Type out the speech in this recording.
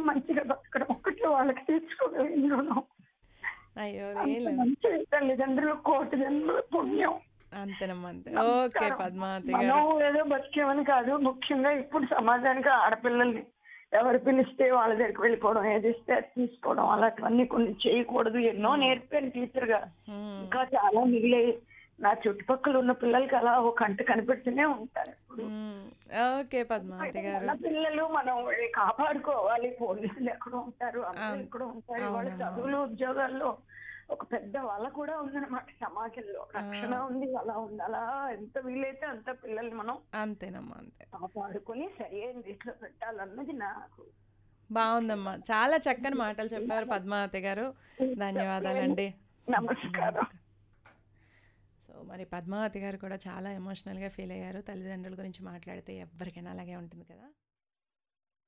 మంచిగా బతకడం ఒకటి వాళ్ళకి తీర్చుకోగలిగిన రుణం అయ్యో అంత ఏం లేదు మంచి తల్లిదండ్రులు కోటి జన్మల పుణ్యం అంతేనమ్మా అంతే ఓకే నమస్కారం. పద్మావతి మనం గారు ఏదో బతికేమని కాదు ముఖ్యంగా ఇప్పుడు సమాజానికి ఆడపిల్లల్ని ఎవరు పిలిస్తే వాళ్ళ దగ్గరికి వెళ్ళిపోవడం ఏది ఇస్తే అది తీసుకోవడం అలాంటివన్నీ కొన్ని చేయకూడదు ఎన్నో నేర్పాను టీచర్ గా మ్మ్. ఇంకా చాలా మిగిలే నా చుట్టుపక్కల ఉన్న పిల్లలకి అలా ఒక కంట కనిపెడుతూనే ఉంటాను ఇప్పుడు మ్మ్. ఓకే పద్మావతి గారు మన పిల్లలు మనం కాపాడుకోవాలి పోలీసులు ఎక్కడ ఉంటారు అందరూ అవును. ఎక్కడ ఉంటారు వాళ్ళ అవునమ్మా. చదువులు ఉద్యోగాల్లో ఒక పెద్ద వాళ్ళ కూడా ఉందన్నమాట సమాజంలో రక్షణ ఉంది అలా ఉంది అలా ఎంత వీలైతే అంత పిల్లల్ని మనం అంతేనమ్మా అంతే కాపాడుకొని సరైన రీతిలో పెట్టాలన్నది నాకు బాగుందమ్మా చాలా చక్కని మాటలు చెప్పారు పద్మావతి గారు ధన్యవాదాలండి నమస్కారం సో మరి పద్మావతి గారు కూడా చాలా ఎమోషనల్గా ఫీల్ అయ్యారు తల్లిదండ్రుల గురించి మాట్లాడితే ఎవరికైనా అలాగే ఉంటుంది కదా